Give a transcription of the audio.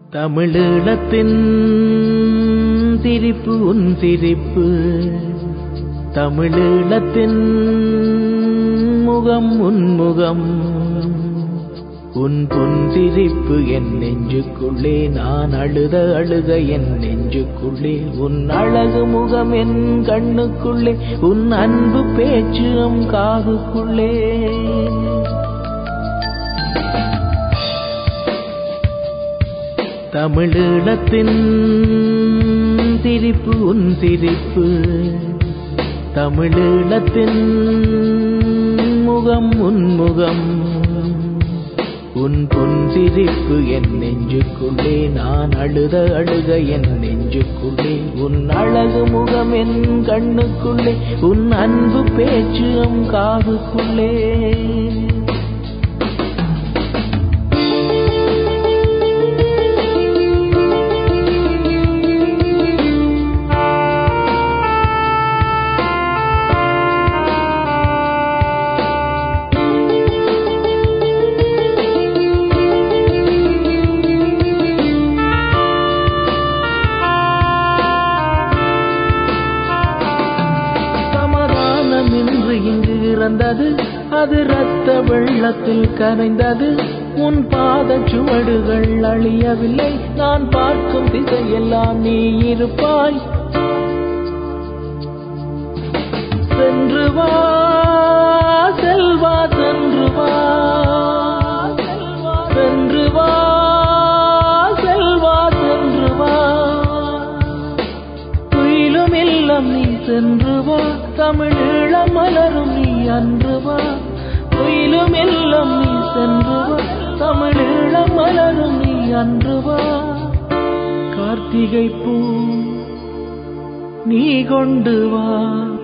தமிழீழத்தின் சிரிப்பு உன் சிரிப்பு தமிழீழத்தின் முகம் உன் முகம் உன் புன்சிரிப்பு என் நெஞ்சுக்குள்ளே நான் அழுத அழுக என் நெஞ்சுக்குள்ளே உன் அழகு முகம் என் கண்ணுக்குள்ளே உன் அன்பு பேச்சு எம் காதுக்குள்ளே தமிழீழத்தின் சிரிப்பு உன் சிரிப்பு தமிழீழத்தின் முகம் உன் முகம் உன் புன்சிரிப்பு என் நெஞ்சுக்குள்ளே நான் அழுத அழுக என் நெஞ்சுக்குள்ளே உன் அழகு முகம் என் கண்ணுக்குள்ளே உன் அன்பு பேச்சு எம் காதுக்குள்ளே சமாதானமின்றி இங்கு இறந்தது அது இரத்த வெள்ளத்தில் கரைந்தது உன் பாத சுவடுகள் அழியவில்லை நான் பார்க்கும் திசையெல்லாம் நீ இருப்பாய் சென்று வா செல்வா சென்று வா சென்று வா செல்வா சென்று வா துயிலும் இல்லம் நீ சென்று வா தமிழீழம் மலரும் நீ அன்று வா துயிலும் இல்லம் நீ சென்று வா தமிழீழம் மலரும் நீ அன்று வா கார்த்திகை பூ நீ கொண்டு வா